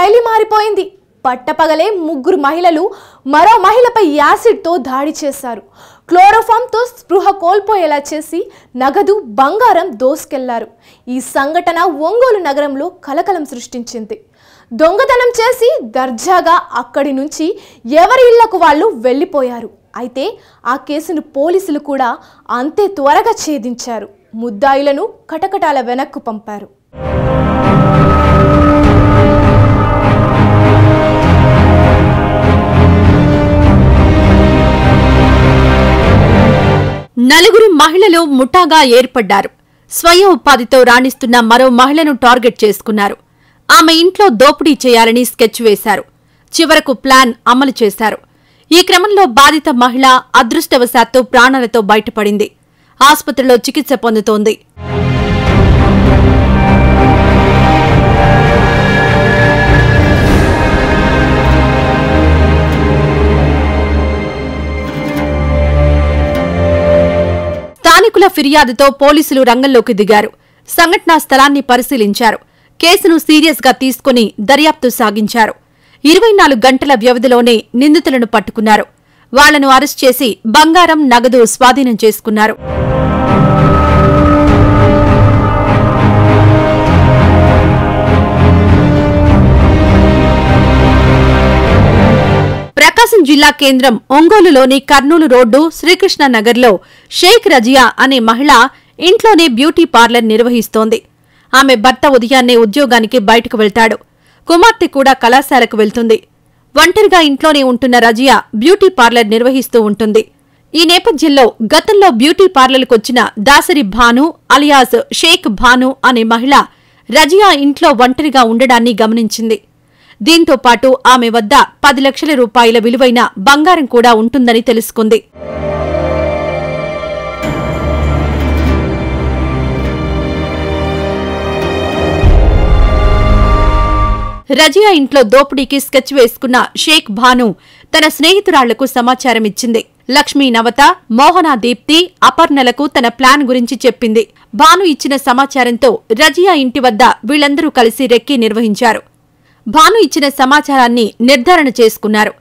శైలి మారిపోయింది పట్టపగలే ముగ్గురు మహిళలు మరో మహిళపై యాసిడ్తో దాడి చేశారు క్లోరోఫామ్తో స్పృహ కోల్పోయేలా చేసి నగదు బంగారం దోసుకెళ్లారు ఈ సంఘటన ఒంగోలు నగరంలో కలకలం సృష్టించింది దొంగతనం చేసి దర్జాగా అక్కడి నుంచి ఎవరి ఇళ్లకు వాళ్ళు వెళ్ళిపోయారు అయితే ఆ కేసును పోలీసులు కూడా అంతే త్వరగా ఛేదించారు ముద్దాయిలను కటకటాల వెనక్కు పంపారు నలుగురు మహిళలు ముఠాగా ఏర్పడ్డారు స్వయం ఉపాధితో రాణిస్తున్న మరో మహిళను టార్గెట్ చేసుకున్నారు ఆమె ఇంట్లో దోపిడీ చేయాలని స్కెచ్ వేశారు చివరకు ప్లాన్ అమలు చేశారు ఈ క్రమంలో బాధిత మహిళ అదృష్టవశాత్తు ప్రాణాలతో బయటపడింది ఆసుపత్రిలో చికిత్స పొందుతోంది స్థానికుల ఫిర్యాదుతో పోలీసులు రంగంలోకి దిగారు సంఘటనా స్థలాన్ని పరిశీలించారు కేసును సీరియస్ గా తీసుకుని దర్యాప్తు సాగించారు ఇరవై నాలుగు గంటల వ్యవధిలోనే నిందితులను పట్టుకున్నారు వాళ్లను అరెస్ట్ చేసి బంగారం నగదు స్వాధీనం చేసుకున్నారు ప్రకాశం జిల్లా కేంద్రం ఒంగోలులోని కర్నూలు రోడ్డు శ్రీకృష్ణ నగర్లో షేక్ రజియా అనే మహిళ ఇంట్లోనే బ్యూటీ పార్లర్ నిర్వహిస్తోంది ఆమె భర్త ఉదయాన్నే ఉద్యోగానికి బయటకు వెళ్తాడు కుమార్తె కూడా కళాశాలకు వెళ్తుంది ఒంటరిగా ఇంట్లోనే ఉంటున్న రజియా బ్యూటీ పార్లర్ నిర్వహిస్తూ ఉంటుంది ఈ నేపథ్యంలో గతంలో బ్యూటీ పార్లర్కొచ్చిన దాసరి భాను అలియాస్ షేక్ భాను అనే మహిళ రజియా ఇంట్లో ఒంటరిగా ఉండడాన్ని గమనించింది దీంతో పాటు ఆమె వద్ద పది లక్షల రూపాయల విలువైన బంగారం కూడా ఉంటుందని తెలుసుకుంది రజియా ఇంట్లో దోపిడీకి స్కెచ్ వేసుకున్న షేక్ భాను తన స్నేహితురాళ్లకు సమాచారం ఇచ్చింది లక్ష్మీ నవత మోహన దీప్తి అపర్ణలకు తన ప్లాన్ గురించి చెప్పింది భాను ఇచ్చిన సమాచారంతో రజియా ఇంటి వద్ద వీళ్లందరూ కలిసి రెక్కీ నిర్వహించారు భాను ఇచ్చిన సమాచారాన్ని నిర్ధారణ చేసుకున్నారు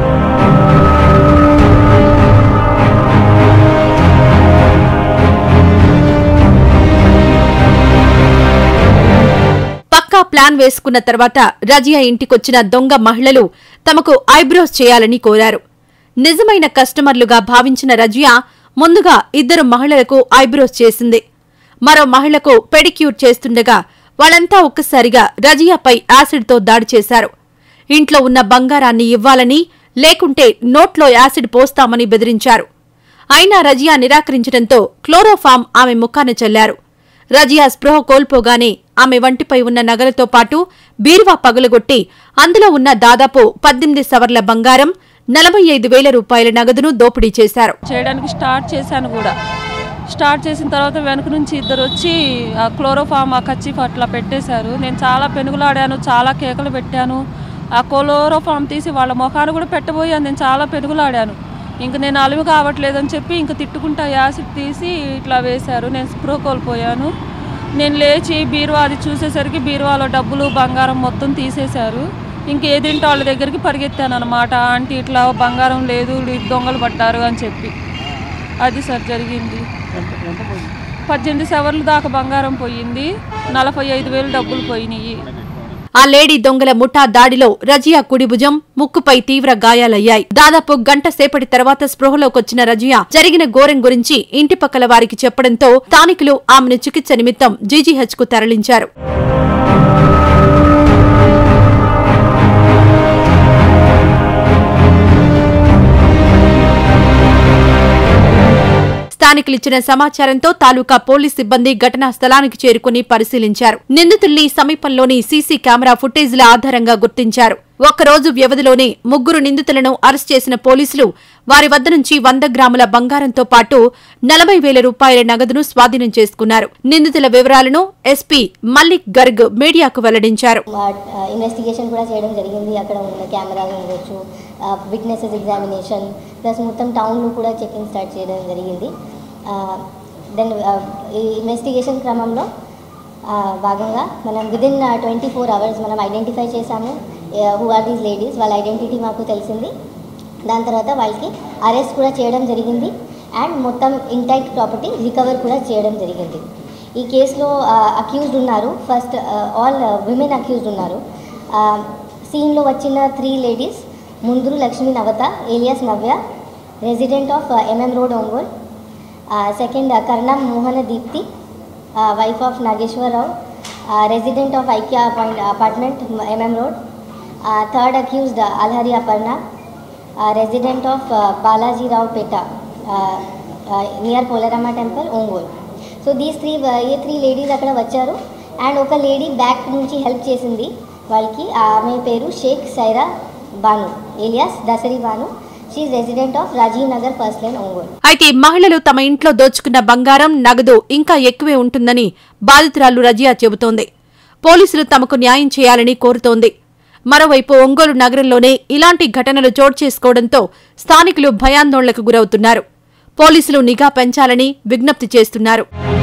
పక్కా ప్లాన్ వేసుకున్న తర్వాత రజియా ఇంటికొచ్చిన దొంగ మహిళలు తమకు ఐబ్రోస్ చేయాలని కోరారు నిజమైన కస్టమర్లుగా భావించిన రజియా ముందుగా ఇద్దరు మహిళలకు ఐబ్రోస్ చేసింది మరో మహిళకు పెడిక్యూర్ చేస్తుండగా వాళ్ళంతా ఒక్కసారిగా రజియాపై యాసిడ్తో దాడి చేశారు ఇంట్లో ఉన్న బంగారాన్ని ఇవ్వాలని లేకుంటే నోట్లో యాసిడ్ పోస్తామని బెదిరించారు అయినా రజియా నిరాకరించడంతో క్లోరోఫామ్ ఆమె ముఖాన చల్లారు రజియా స్పృహ కోల్పోగానే ఆమె వంటిపై ఉన్న నగలతో పాటు బీరువా పగులగొట్టి అందులో ఉన్న దాదాపు పద్దెనిమిది సవర్ల బంగారం నలభై ఐదు వేల రూపాయల నగదును దోపిడీ చేశారు చేయడానికి స్టార్ట్ చేశాను కూడా స్టార్ట్ చేసిన తర్వాత వెనక నుంచి ఇద్దరు వచ్చి ఆ క్లోరోఫామ్ ఆ కచ్చిఫ్ అట్లా పెట్టేశారు నేను చాలా పెనుగులాడాను చాలా కేకలు పెట్టాను ఆ క్లోరోఫామ్ తీసి వాళ్ళ ముఖాన్ని కూడా పెట్టబోయాను నేను చాలా పెనుగులాడాను ఇంక నేను అలివి కావట్లేదని చెప్పి ఇంక తిట్టుకుంటా యాసిడ్ తీసి ఇట్లా వేశారు నేను స్ప్రో కోల్పోయాను నేను లేచి బీరువా అది చూసేసరికి బీరువాలో డబ్బులు బంగారం మొత్తం తీసేశారు ఇంకేదింటో వాళ్ళ దగ్గరికి పరిగెత్తాను అనమాట ఆంటీ ఇట్లా బంగారం లేదు ఈ దొంగలు పడ్డారు అని చెప్పి అది సార్ జరిగింది పద్దెనిమిది సవర్లు దాకా బంగారం పోయింది నలభై ఐదు వేలు డబ్బులు పోయినాయి ఆ లేడీ దొంగల ముఠా దాడిలో రజియా కుడి భుజం ముక్కుపై తీవ్ర గాయాలయ్యాయి దాదాపు గంట సేపటి తర్వాత స్పృహలోకొచ్చిన రజియా జరిగిన ఘోరం గురించి ఇంటి పక్కల వారికి చెప్పడంతో స్థానికులు ఆమెను చికిత్స నిమిత్తం జీజీహెచ్ కు తరలించారు స్థానికులిచ్చిన సమాచారంతో తాలూకా పోలీస్ సిబ్బంది ఘటనా స్థలానికి చేరుకుని పరిశీలించారు నిందితుల్ని సమీపంలోని సీసీ కెమెరా ఫుటేజ్ల ఆధారంగా గుర్తించారు ఒక్కరోజు వ్యవధిలోనే ముగ్గురు నిందితులను అరెస్ట్ చేసిన పోలీసులు వారి వద్ద నుంచి వంద గ్రాముల బంగారంతో పాటు నలభై వేల రూపాయల నగదును స్వాధీనం చేసుకున్నారు నిందితుల వివరాలను ఎస్పీ మల్లిక్ గర్గ్ మీడియాకు వెల్లడించారు ఇన్వెస్టిగేషన్ కూడా చేయడం జరిగింది అక్కడ ఉన్న కెమెరాలు ఉండొచ్చు విట్నెసెస్ ఎగ్జామినేషన్ ప్లస్ మొత్తం టౌన్లో కూడా చెకింగ్ స్టార్ట్ చేయడం జరిగింది దెన్ ఈ ఇన్వెస్టిగేషన్ క్రమంలో ఆ, భాగంగా మనం విదిన్ ట్వంటీ ఫోర్ అవర్స్ మనం ఐడెంటిఫై చేశాము హూ ఆర్ దీస్ లేడీస్ వాళ్ళ ఐడెంటిటీ మాకు తెలిసింది దాని తర్వాత వాళ్ళకి అరెస్ట్ కూడా చేయడం జరిగింది అండ్ మొత్తం ఇంటాక్ట్ ప్రాపర్టీ రికవర్ కూడా చేయడం జరిగింది ఈ కేసులో అక్యూజ్డ్ ఉన్నారు ఫస్ట్ ఆల్ విమెన్ అక్యూజ్డ్ ఉన్నారు సీన్లో వచ్చిన త్రీ లేడీస్ ముందురు Lakshmi Navata alias Navya resident of MM road Ongole second Karnam Mohana Deepti wife of Nageswararao resident of Aikya appoint apartment MM road third accused Alhari Aparna resident of Balajirao Peta near Polaramma temple Ongole so these three a three ladies అక్కడ వచ్చారు and ఒక lady back నుంచి help చేసింది వాళ్ళకి ఆమె పేరు Shaik Saira Banu alias Dasari Banu she resident of Rajiv Nagar first line Ongole అయితే మహిళలు తమ ఇంట్లో దోచుకున్న బంగారం నగదు ఇంకా ఎక్కువే ఉంటుందని బాధితురాలు రజియా చెబుతోంది పోలీసులు తమకు న్యాయం చేయాలని కోరుతోంది మరోవైపు ఒంగోలు నగరంలోనే ఇలాంటి ఘటనలు చోటు చేసుకోవడంతో స్థానికులు భయాందోళనకు గురవుతున్నారు పోలీసులు నిఘా పెంచాలని విజ్ఞప్తి చేస్తున్నారు